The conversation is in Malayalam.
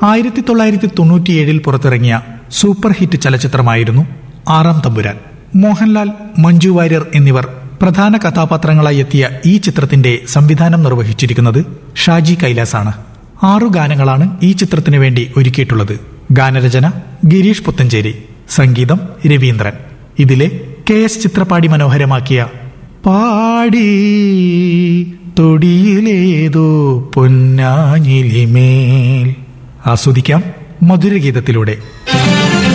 ആയിരത്തി തൊള്ളായിരത്തി തൊണ്ണൂറ്റിയേഴിൽ പുറത്തിറങ്ങിയ സൂപ്പർ ഹിറ്റ് ചലച്ചിത്രമായിരുന്നു ആറാം തമ്പുരാൻ മോഹൻലാൽ മഞ്ജു വാര്യർ എന്നിവർ പ്രധാന കഥാപാത്രങ്ങളായി എത്തിയ ഈ ചിത്രത്തിന്റെ സംവിധാനം നിർവഹിച്ചിരിക്കുന്നത് ഷാജി കൈലാസാണ് ആറു ഗാനങ്ങളാണ് ഈ ചിത്രത്തിനു വേണ്ടി ഒരുക്കിയിട്ടുള്ളത് ഗാനരചന ഗിരീഷ് പുത്തഞ്ചേരി സംഗീതം രവീന്ദ്രൻ ഇതിലെ കെ എസ് ചിത്രപാടി മനോഹരമാക്കിയ പാടി തൊടിയിലേതോ പൊന്നാഞ്ഞിലിമേൽ ആസ്വദിക്കാം മധുരഗീതത്തിലൂടെ